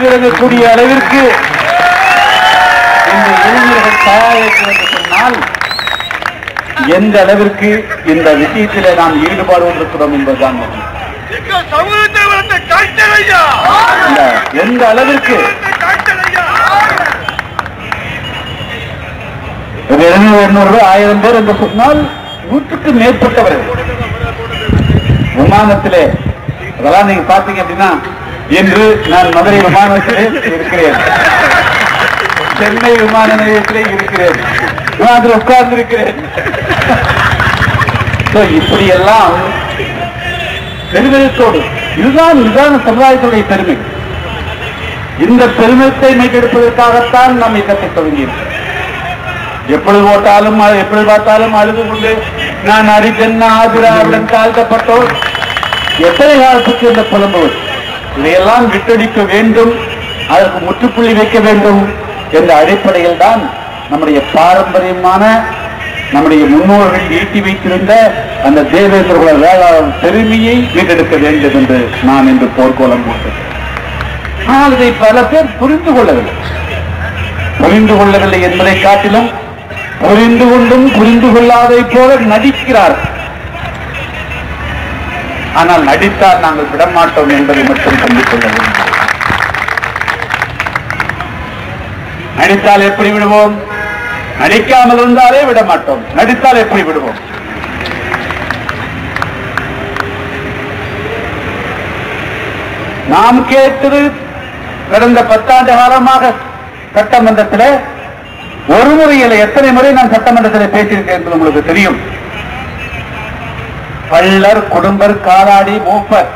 விளங்கக்கூடிய அளவிற்கு இந்த இளைஞர்கள் தயாரிக்கிறது என்று சொன்னால் எந்த அளவிற்கு இந்த விஷயத்திலே நாம் ஈடுபாடு கொண்டிருக்கிறோம் என்பதுதான் முக்கியம். எங்கள் சமூகத்தை வளர்த்த டாக்டர் ஐயா இந்த எந்த அளவிற்கு டாக்டர் ஐயா ஒரு இருநூறு எண்ணூறு ஆயிரம் பேர் என்று சொன்னால் நூற்றுக்கு மேற்பட்டவர்கள் விமானத்திலே அதெல்லாம் நீங்க பாத்தீங்க அப்படின்னா இன்று நான் மதுரை விமானத்திலே இருக்கிறேன் சென்னை விமான நிலையத்திலே இருக்கிறேன் விமானத்தில் உட்கார்ந்து இருக்கிறேன் இப்படியெல்லாம் பெருமிதத்தோடு இதுதான் இதுதான் சமுதாயத்துடைய பெருமை இந்த பெருமிதத்தை மீட்டெடுப்பதற்காகத்தான் நாம் இயக்கத்தை தொடங்கியிருக்கிறோம் எப்பொழுது போட்டாலும் அ- எப்பொழுது பார்த்தாலும் அழுது கொண்டு நான் அரிஜன்னா ஆதிராவிடன் தாழ்த்தப்பட்டோர் எத்தனை காலத்துக்கு இந்த புலம்புவது இதையெல்லாம் விட்டடிக்க வேண்டும் அதற்கு முற்றுப்புள்ளி வைக்க வேண்டும் என்ற அடிப்படையில் தான் நம்முடைய பாரம்பரியமான நம்முடைய முன்னோர்கள் ஈட்டி வைத்திருந்த அந்த தேவேந்திர குல வேளாண் பெருமையை மீட்டெடுக்க வேண்டும் என்று நான் இன்று போர்க்கோலம் போட்டேன் ஆனால் இதை பல பேர் புரிந்து கொள்ளவில்லை புரிந்து கொள்ளவில்லை என்பதை காட்டிலும் புரிந்து கொண்டும் புரிந்து கொள்ளாதை போல நடிக்கிறார் ஆனால் நடித்தால் நாங்கள் விடமாட்டோம் என்பதை மட்டும் சொல்லிக் கொள்ள வேண்டும் நடித்தால் எப்படி விடுவோம் நடிக்காமல் இருந்தாலே விட மாட்டோம் நடித்தால் எப்படி விடுவோம் நாம் கேட்டது கடந்த பத்தாண்டு காலமாக சட்டமன்றத்தில் ஒரு முறை இல்லை எத்தனை முறை நான் சட்டமன்றத்தில் பேசியிருக்கேன் என்பது உங்களுக்கு தெரியும் பள்ளர் குடும்பர் காலாடி மூப்பர்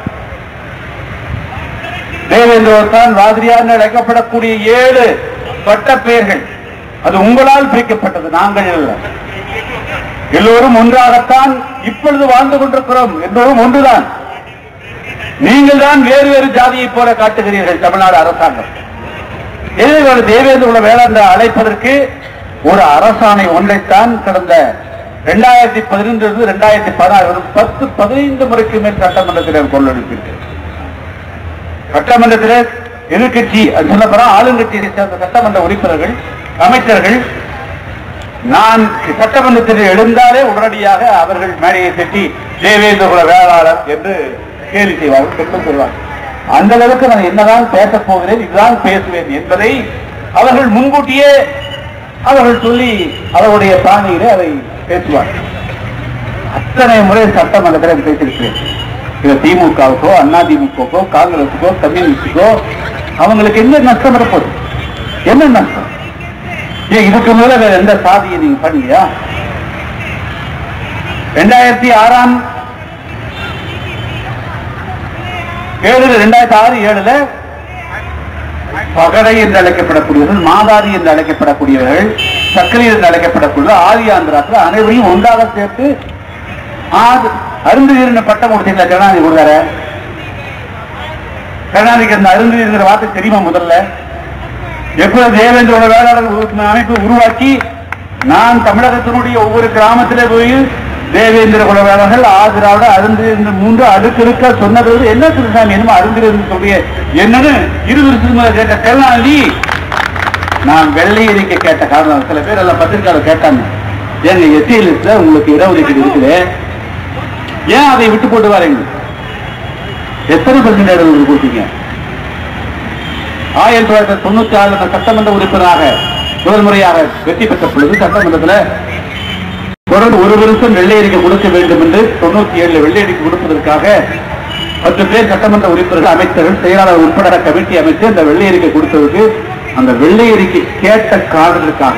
தேவேந்திரத்தான் வாதிரியார் அழைக்கப்படக்கூடிய ஏழு பட்ட பெயர்கள் அது உங்களால் பிரிக்கப்பட்டது நாங்கள் அல்ல எல்லோரும் ஒன்றாகத்தான் இப்பொழுது வாழ்ந்து கொண்டிருக்கிறோம் எல்லோரும் ஒன்றுதான் நீங்கள் தான் வேறு வேறு ஜாதியை போல காட்டுகிறீர்கள் தமிழ்நாடு அரசாங்கம் எனவே ஒரு தேவேந்திர குல வேளாண் அழைப்பதற்கு ஒரு அரசாணை ஒன்றைத்தான் கடந்த இரண்டாயிரத்தி பதினொன்று இரண்டாயிரத்தி பதினாறு பத்து பதினைந்து முறைக்கு மேல் சட்டமன்றத்தில் கொள்ளெடுத்திருக்கிறது சட்டமன்றத்தில் எதிர்கட்சி அது சொல்லப்போனா ஆளுங்கட்சியை சேர்ந்த சட்டமன்ற உறுப்பினர்கள் அமைச்சர்கள் நான் சட்டமன்றத்தில் எழுந்தாலே உடனடியாக அவர்கள் மேடையை தட்டி தேவேந்திர குல வேளாளர் என்று கேலி செய்வார்கள் பெண்கள் சொல்வார்கள் அந்த அளவுக்கு நான் என்னதான் பேசப் போகிறேன் இதுதான் பேசுவேன் என்பதை அவர்கள் முன்கூட்டியே அவர்கள் சொல்லி அவருடைய பாணியிலே அதை பேசுவார்கள் அத்தனை முறை சட்டமன்றத்தில் பேசியிருக்கிறேன் இது திமுகவுக்கோ அண்ணா திமுகவுக்கோ காங்கிரஸுக்கோ கம்யூனிஸ்டுக்கோ அவங்களுக்கு என்ன நஷ்டம் இருப்பது என்ன நஷ்டம் ஏன் இதுக்கு மேல வேற எந்த சாதியை நீங்க பண்ணலையா ரெண்டாயிரத்தி ஆறாம் ஏழுல ரெண்டாயிரத்தி ஆறு ஏழுல பகடை என்று அழைக்கப்படக்கூடியவர்கள் மாதாரி என்று அழைக்கப்படக்கூடியவர்கள் சக்கரை என்று அழைக்கப்படக்கூடிய ஆதி ஆந்திராத்தில் அனைவரையும் ஒன்றாக சேர்த்து ஆது அருந்ததியர்னு பட்டம் கொடுத்தீங்களா கருணாநிதி கொடுத்தார கருணாநிதிக்கு அந்த அருந்ததியர் வார்த்தை தெரியுமா முதல்ல எப்பொழுது தேவேந்திரோட வேளாளர் உரு- அமைப்பு உருவாக்கி நான் தமிழகத்தினுடைய ஒவ்வொரு கிராமத்திலே போய் தேவேந்திர குல வேளாளர்கள் ஆதிராவிட அருந்து இந்த மூன்று அடுக்கடுக்க சொன்னது என்ன திருசாமி என்னமோ அருந்திருந்து சொல்றிய என்னன்னு இரு வருஷத்துக்கு முதல்ல கேட்ட கருணாநிதி நான் வெள்ளை அறிக்கை கேட்ட காரணம் சில பேர் எல்லாம் பத்திரிக்கையாளர் கேட்டாங்க ஏங்க எஸ்சி லிஸ்ட்ல உங்களுக்கு இடஒதுக்கீடு இருக்குது ஏன் அதை விட்டு போட்டு வரீங்க எத்தனை பர்சன்டேஜ் உங்களுக்கு கொடுத்தீங்க ஆயிரத்தி தொள்ளாயிரத்தி தொண்ணூத்தி ஆறுல நான் சட்டமன்ற உறுப்பினராக முதல் முறையாக வெற்றி பெற்ற பொழுது சட்டமன்றத்தில் தொடர்ந்து ஒரு வருஷம் வெள்ளை அறிக்கை கொடுக்க வேண்டும் என்று தொண்ணூத்தி ஏழுல வெள்ளை அறிக்கை கொடுப்பதற்காக பத்து பேர் சட்டமன்ற உறுப்பினர்கள் அமைச்சர்கள் செயலாளர் உட்பட கமிட்டி அமைத்து அந்த வெள்ளை அறிக்கை கொடுத்ததுக்கு அந்த வெள்ளை அறிக்கை கேட்ட காரணத்திற்காக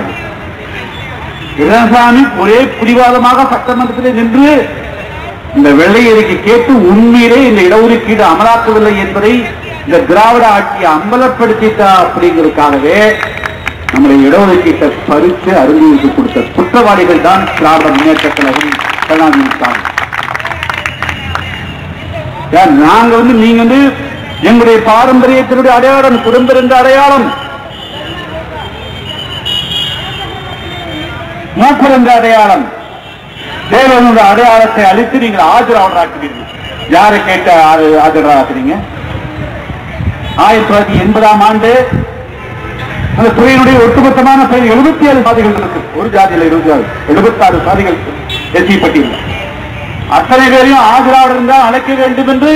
இடசாமி ஒரே பிடிவாதமாக சட்டமன்றத்திலே நின்று இந்த வெள்ளை அறிக்கை கேட்டு உண்மையிலே இந்த இடஒதுக்கீடு அமலாக்கவில்லை என்பதை இந்த திராவிட ஆட்சியை அம்பலப்படுத்திட்டா அப்படிங்கிறதுக்காகவே நம்முடைய இடஒதுக்கீட்டை பறித்து அருந்திற்கு கொடுத்த குற்றவாளிகள் தான் திராவிட முன்னேற்ற கழகம் கருணாநிதி ஸ்டாலின். ஏன் நாங்க வந்து நீங்க வந்து எங்களுடைய பாரம்பரியத்தினுடைய அடையாளம் குடும்பம் என்ற அடையாளம் மூப்பர் என்ற அடையாளம் தேவனுடைய அடையாளத்தை அழித்து நீங்கள் ஆஜராகிறாக்குவீர்கள் யாரை கேட்ட ஆஜராக்குறீங்க ஆயிரத்தி தொள்ளாயிரத்தி எண்பதாம் ஆண்டு அந்த துறையினுடைய ஒட்டுமொத்தமான பெயர் எழுபத்தி ஏழு சாதிகள் இருக்கு ஒரு ஜாதியில் இருபத்தி ஆறு எழுபத்தாறு சாதிகள் எஸ்சி பட்டியல் அத்தனை பேரையும் ஆஜராக இருந்தால் அழைக்க வேண்டும் என்று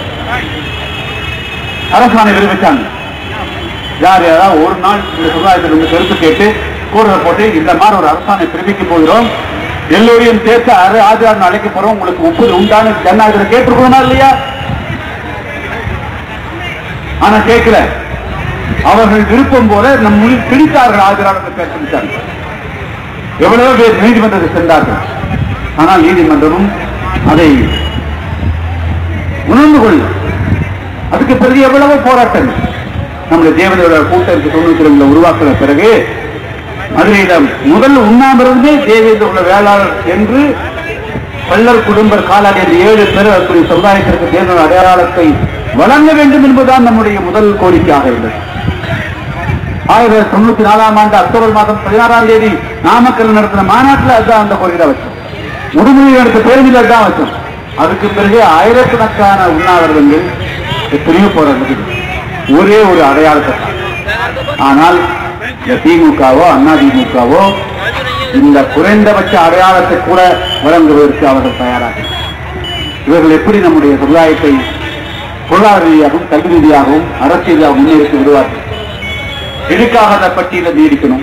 அரசாணை விடுவிச்சாங்க யார் யாராவது ஒரு நாள் இந்த சமுதாயத்தில் இருந்து கருத்து கேட்டு கூடுதல் போட்டு இந்த மாதிரி ஒரு அரசாணை பிறப்பிக்க போகிறோம் எல்லோரையும் சேர்த்து அரை ஆஜராக அழைக்க போறோம் உங்களுக்கு ஒப்புதல் உண்டான ஜனநாயகத்தில் கேட்டிருக்கணுமா இல்லையா ஆனா கேட்கல அவர்கள் விருப்பம் போல நம் மொழி பிடித்தார்கள் ஆஜராக பேசிட்டாங்க எவ்வளவு பேர் நீதிமன்றத்தை சென்றார்கள் ஆனால் நீதிமன்றமும் அதை உணர்ந்து கொள்ள அதுக்கு பிறகு எவ்வளவு போராட்டங்கள் நம்முடைய தேவதையோட கூட்டத்துக்கு தொண்ணூத்தி ரெண்டுல உருவாக்கின பிறகு மதுரையிடம் முதல் உண்ணாமிருந்தே தேவேந்திர உள்ள வேளாளர் என்று பல்லர் குடும்பர் காலாடி என்ற ஏழு பேர் அப்படி சமுதாயத்திற்கு தேர்தல் அடையாளத்தை வழங்க வேண்டும் என்பதுதான் நம்முடைய முதல் கோரிக்கையாக இருந்தது ஆயிரத்தி தொள்ளாயிரத்தி தொண்ணூத்தி நாலாம் ஆண்டு அக்டோபர் மாதம் பதினாறாம் தேதி நாமக்கல் நடத்தின மாநாட்டில் அதுதான் அந்த கோரிக்கை வச்சோம் முதுமொழி நடத்த பேருந்தில் அதுதான் வச்சோம் அதுக்கு பிறகு ஆயிரக்கணக்கான உண்ணாவிரதங்கள் எத்தனையோ போராட்டங்கள் ஒரே ஒரு அடையாளத்தை தான். ஆனால் இந்த திமுகவோ அண்ணா திமுகவோ இந்த குறைந்தபட்ச அடையாளத்தை கூட வழங்குவதற்கு அவர்கள் தயாராக இவர்கள் எப்படி நம்முடைய சமுதாயத்தை பொருளாதார ரீதியாகவும் கல்வி ரீதியாகவும் அரசியலாக முன்னேற்றி விடுவார்கள் எதுக்காக அந்த பட்டியலை நீடிக்கணும்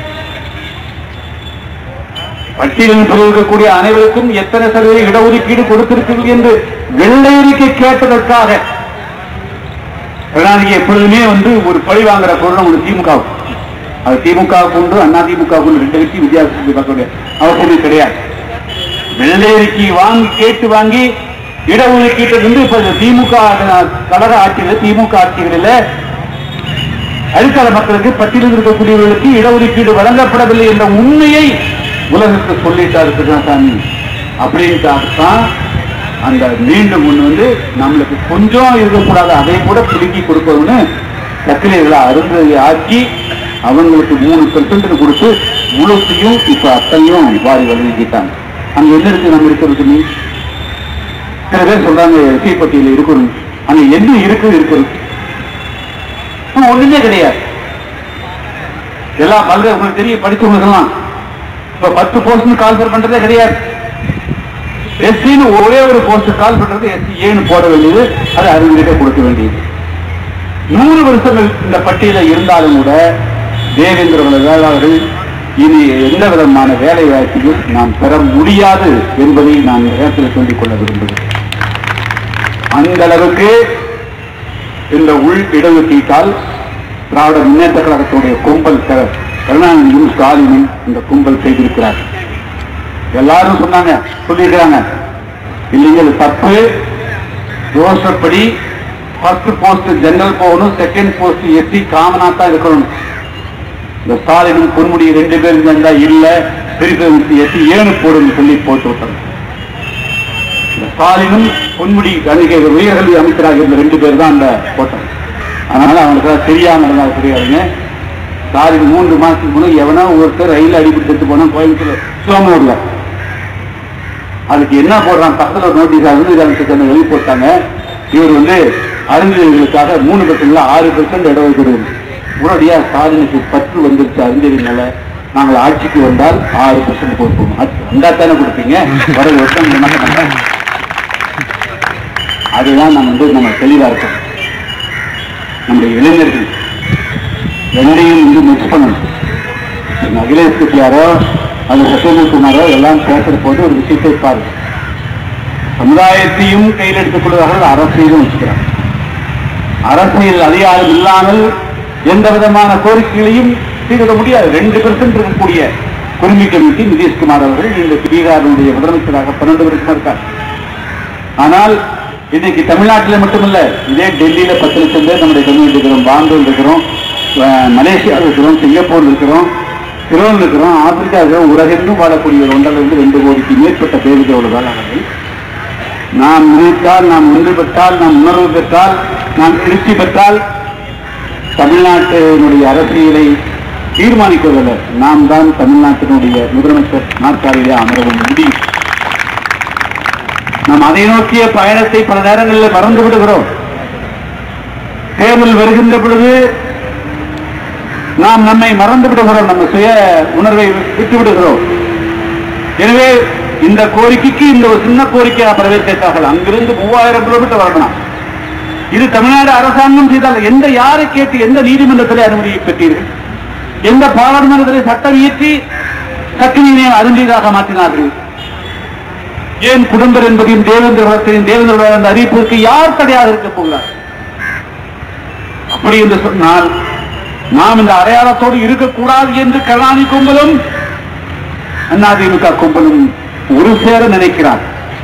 பட்டியலில் இருக்கக்கூடிய அனைவருக்கும் எத்தனை சதவீத இடஒதுக்கீடு கொடுத்திருக்கிறது என்று வெள்ளை அறிக்கை கேட்டதற்காக கருணாநிதி எப்பொழுதுமே வந்து ஒரு பழி வாங்குற பொருள் ஒரு திமுக அது திமுக உண்டு அண்ணா திமுக உண்டு ரெண்டு கட்சி வித்தியாசத்தை பார்க்க முடியாது அவசியமே கிடையாது வெள்ளை அறிக்கை வாங்கி கேட்டு வாங்கி இடஒதுக்கீட்டை வந்து இப்ப இந்த திமுக கழக ஆட்சியில் திமுக ஆட்சிகளில் அடித்தள மக்களுக்கு பட்டியலில் இருக்கக்கூடியவர்களுக்கு இடஒதுக்கீடு வழங்கப்படவில்லை என்ற உண்மையை உலகத்துக்கு சொல்லிட்டாரு கிருஷ்ணசாமி அப்படின்ட்டாதான் அந்த மீண்டும் ஒண்ணு வந்து நம்மளுக்கு கொஞ்சம் இருக்கக்கூடாது அதை கூட பிடுங்கி கொடுக்கணும்னு சர்க்கரைகளை அருந்ததை ஆக்கி அவங்களுக்கு மூணு பெர்சன்ட் கொடுத்து முழுத்தையும் இப்ப அத்தனையும் வாரி வழங்கிட்டாங்க அங்க என்ன இருக்கு நம்ம இருக்கிறது நீ சில பேர் சொல்றாங்க எஸ்சி பட்டியல இருக்கணும் அங்க என்ன இருக்கு இருக்கிறது ஆனா ஒண்ணுமே கிடையாது எல்லாம் பல்வேறு உங்களுக்கு தெரியும் படிச்சவங்களுக்கெல்லாம் இப்ப பத்து போஸ்ட் கால்ஃபர் பண்றதே கிடையாது எஸ்சின்னு ஒரே ஒரு போஸ்ட் கால் பண்றது எஸ்சி ஏன்னு போட வேண்டியது அது அறிஞர்கிட்ட கொடுக்க வேண்டியது நூறு வருஷங்கள் இந்த பட்டியல இருந்தாலும் கூட தேவேந்திர குல வேளாளர்கள் இனி எந்த விதமான வேலை வாய்ப்பையும் நாம் பெற முடியாது என்பதை நான் இந்த நேரத்தில் சொல்லிக் கொள்ள விரும்புகிறேன் அந்த அளவுக்கு இந்த உள் இடஒதுக்கீட்டால் திராவிட முன்னேற்ற கழகத்துடைய கும்பல் க- கருணாநிதியும் ஸ்டாலினும் இந்த கும்பல் செய்திருக்கிறார் எல்லாரும் சொன்னாங்க சொல்லியிருக்கிறாங்க இல்லைங்க இது தப்பு யோசப்படி ஃபர்ஸ்ட் போஸ்ட் ஜெனரல் போகணும் செகண்ட் போஸ்ட் எஸ்சி காமனா தான் இருக்கணும் இந்த ஸ்டாலினும் பொன்முடி ரெண்டு பேரும் இருந்தா இல்ல பெரிய எஸ்சி ஏழு போடுன்னு சொல்லி போட்டு விட்டாங்க இந்த ஸ்டாலினும் பொன்முடி கணிகை உயர்கல்வி அமைச்சராக இருந்த ரெண்டு பேர் தான் அந்த போட்டாங்க அதனால அவங்களுக்கு தெரியாம இருந்தாலும் தெரியாதுங்க ஸ்டாலின் மூன்று மாசத்துக்கு முன்னாடி எவனோ ஒருத்தர் ரயில் அடிபட்டு செத்து போனா கோயம்புத்தூர் சோமூர்ல அதுக்கு என்ன போடுறான் பக்கத்துல ஒரு நோட்டீஸ் அருந்ததி வெளியே போட்டாங்க இவர் வந்து அறிஞர்களுக்காக மூணு பெர்சன்ட்ல ஆறு பெர்சன்ட் இடஒதுக்கீடு உடனடியா ஸ்டாலினுக்கு பற்று வந்துருச்சு அறிஞர்களால நாங்கள் ஆட்சிக்கு வந்தால் ஆறு பெர்சன்ட் கொடுப்போம் ஆட்சி வந்தா தானே கொடுப்பீங்க வர வருஷம் இந்த மாதிரி பண்ணாங்க. அதுதான் நம்ம வந்து நம்ம தெளிவா இருக்கோம் நம்முடைய இளைஞர்கள் ரெண்டையும் வந்து மிக்ஸ் பண்ணணும் அகிலேஷ் கட்சியாரோ அந்த சத்யமூர்த்தினாரோ எல்லாம் பேசுற போது ஒரு விஷயத்தை பாருங்க சமுதாயத்தையும் கையில் எடுத்துக் கொள்வார்கள் அரசியலும் வச்சுக்கிறாங்க அரசியல் அதிகாரம் இல்லாமல் எந்த விதமான கோரிக்கைகளையும் தீர்க்க முடியாது ரெண்டு பெர்சென்ட் இருக்கக்கூடிய குருமி கமிட்டி நிதிஷ்குமார் அவர்கள் இந்த பீகாரினுடைய முதலமைச்சராக பன்னெண்டு வருஷம் இருக்கார் ஆனால் இன்னைக்கு தமிழ்நாட்டில் மட்டுமல்ல இதே டெல்லியில பத்து லட்சம் பேர் நம்முடைய கம்யூனிட்டி இருக்கிறோம் பாம்பேல இருக்கிறோம் அஹ் மலேசியாவில் இருக்கிறோம் சிங்கப்பூர்ல இருக்கிறோம் சிரோன்ல இருக்கிறோம் ஆப்பிரிக்கா இருக்கிறோம் உலகெங்கும் வாழக்கூடிய ஒரு ஒன்றரை இருந்து ரெண்டு கோடிக்கு மேற்பட்ட பேருக்கு எவ்வளவு வேளாளர்கள் நாம் நினைத்தால் நாம் ஒன்று பெற்றால் நாம் உணர்வு பெற்றால் நாம் திருப்தி பெற்றால் தமிழ்நாட்டினுடைய அரசியலை தீர்மானிப்பதில்லை நாம் தான் தமிழ்நாட்டினுடைய முதலமைச்சர் நாற்காலியிலே அமரவும் முடியும் நாம் அதை நோக்கிய பயணத்தை பல நேரங்களில் மறந்து விடுகிறோம் தேர்தல் வருகின்ற பொழுது நாம் நம்மை மறந்து விடுகிறோம் நம்ம சுய உணர்வை விட்டு விடுகிறோம் எனவே இந்த கோரிக்கைக்கு இந்த ஒரு சின்ன கோரிக்கையா வரவேற்கிறார்கள் அங்கிருந்து மூவாயிரம் கிலோமீட்டர் வரணும் இது தமிழ்நாடு அரசாங்கம் செய்தால் எந்த யாரை கேட்டு எந்த நீதிமன்றத்திலே அனுமதியை பெற்றீர்கள் எந்த பாராளுமன்றத்திலே சட்டம் இயற்றி சக்தியினை அருந்தீதாக மாற்றினார்கள் ஏன் குடும்பர் என்பதையும் தேவேந்திர குலத்தின் தேவேந்திர அந்த அறிவிப்பிற்கு யார் தடையாக இருக்கப் போகிறார் அப்படி என்று சொன்னால் நாம் இந்த அடையாளத்தோடு இருக்கக்கூடாது என்று கருணாநிதி கும்பலும் அதிமுக கும்பலும் ஒரு சேர நினைக்கிறார்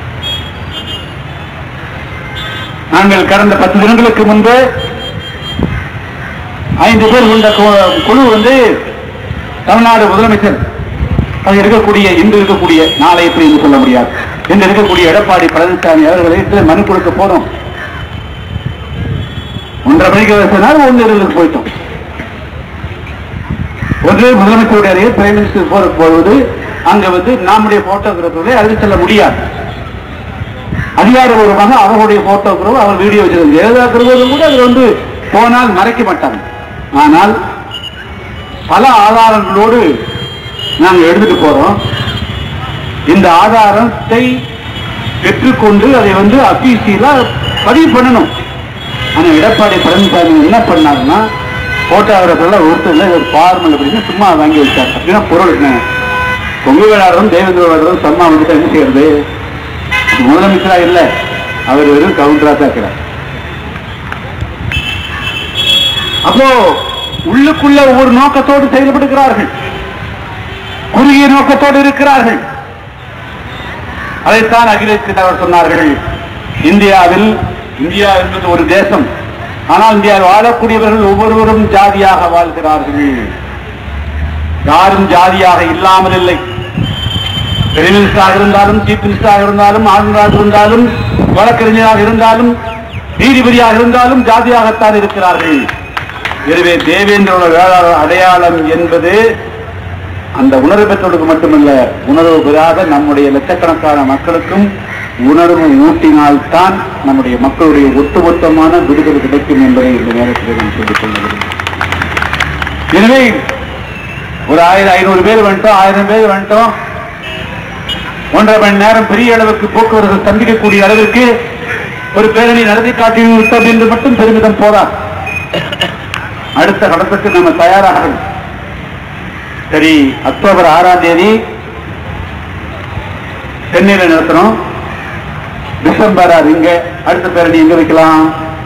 நாங்கள் கடந்த பத்து தினங்களுக்கு முன்பு ஐந்து பேர் கொண்ட கு- குழு வந்து தமிழ்நாடு முதலமைச்சர் அங்க இருக்கக்கூடிய இன்று இருக்கக்கூடிய நாளை எப்படி என்று சொல்ல முடியாது இன்று இருக்கக்கூடிய எடப்பாடி பழனிசாமி அவர்களை மனு கொடுக்க போனோம் ஒன்றரை மணிக்கு சொன்னால் ஒன்று இருபதுக்கு போயிட்டோம் ஒன்று முதலமைச்சருடைய அறையில் பிரைம் மினிஸ்டர் போற பொழுது அங்க வந்து நம்முடைய போட்டோகிராஃபர்களை அழைத்து செல்ல முடியாது அதிகாரபூர்வமாக அவர்களுடைய போட்டோகிராஃப் அவர் வீடியோ வச்சிருந்தது எழுதாக்குறவர்களும் கூட அது வந்து போனால் மறைக்க மாட்டாங்க ஆனால் பல ஆதாரங்களோடு நாங்கள் எடுத்துட்டு போறோம் இந்த ஆதாரத்தை பெற்றுக்கொண்டு அதை வந்து அபிசியலா பதிவு பண்ணணும் ஆனா எடப்பாடி பழனிசாமி என்ன பண்ணாருன்னா போட்டோகிராஃபர்ல ஒருத்தர் ஒரு ஃபார்மல் அப்படின்னு சும்மா வாங்கி வச்சார் அப்படின்னா பொருள் என்ன பொங்கு விளையாடுறோம் தேவேந்திர விளையாடுறோம் சும்மா வந்துட்டு என்ன செய்யறது முதலமைச்சரா இல்ல அவர் வெறும் கவுண்டரா தான் இருக்கிறார் அப்போ உள்ளுக்குள்ள ஒவ்வொரு நோக்கத்தோடு செயல்படுகிறார்கள் குறுகிய நோக்கத்தோடு இருக்கிறார்கள் அதைத்தான் அகிலேஷ் அவர் சொன்னார்கள் இந்தியாவில் இந்தியா என்பது ஒரு தேசம் ஆனால் இந்தியாவில் வாழக்கூடியவர்கள் ஒவ்வொருவரும் ஜாதியாக வாழ்கிறார்கள் யாரும் ஜாதியாக இல்லாமல் இல்லை பிரைம் மினிஸ்டராக இருந்தாலும் சீஃப் மினிஸ்டராக இருந்தாலும் ஆளுநராக இருந்தாலும் வழக்கறிஞராக இருந்தாலும் நீதிபதியாக இருந்தாலும் ஜாதியாகத்தான் இருக்கிறார்கள் எனவே தேவேந்திரோட வேளாளர் அடையாளம் என்பது அந்த உணர்வு பெற்றோருக்கு மட்டுமல்ல உணர்வு பெறாத நம்முடைய லட்சக்கணக்கான மக்களுக்கும் உணர்வு ஊட்டினால்தான் நம்முடைய மக்களுடைய ஒட்டுமொத்தமான விடுதலை கிடைக்கும் என்பதை இந்த நேரத்தில் நான் சொல்லிக் கொள்ள விரும்புகிறேன். எனவே ஒரு ஆயிரம் ஐநூறு பேர் வந்துட்டோம் ஆயிரம் பேர் வந்துட்டோம் ஒன்றரை மணி நேரம் பெரிய அளவுக்கு போக்குவரத்து சந்திக்கக்கூடிய அளவிற்கு ஒரு பேரணி நடத்தி காட்டி விட்டோம் என்று மட்டும் பெருமிதம் போதா அடுத்த கடத்துக்கு நம்ம தயாராகணும் சரி அக்டோபர் ஆறாம் தேதி சென்னையில நடத்துறோம் டிசம்பர் அது இங்க அடுத்த பேரணி எங்க வைக்கலாம்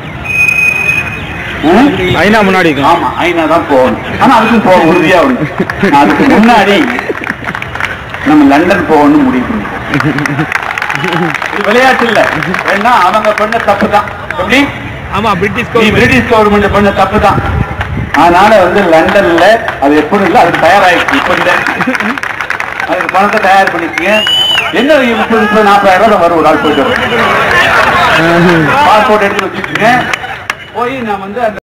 ம்? ஐநா முன்னாடி ஆமா ஐநா தான் போகணும் ஆனா அதுக்கும் போக உறுதியா உண்டு அதுக்கு முன்னாடி நம்ம லண்டன் போகணும்னு முடிவு பண்ணிட்டோம். இது விளையாட்டு இல்ல வேணா அவங்க பண்ண தப்பு தான் எப்படி ஆமா பிரிட்டிஷ் நீ பிரிட்டிஷ் கவர்மெண்ட் பண்ண தப்பு தான் அதனால வந்து லண்டன்ல அது எப்படி இல்லை அதுக்கு தயாராயிடுச்சு இப்ப இல்ல அதுக்கு பணத்தை தயார் பண்ணிக்கங்க என்ன ஒரு முப்பது முப்பது நாற்பதாயிரம் ரூபாய் வரும் ஒரு ஆள் போயிட்டு பாஸ்போர்ட் எடுத்து வச்சுக்கோங்க போய் நான் வந்து அந்த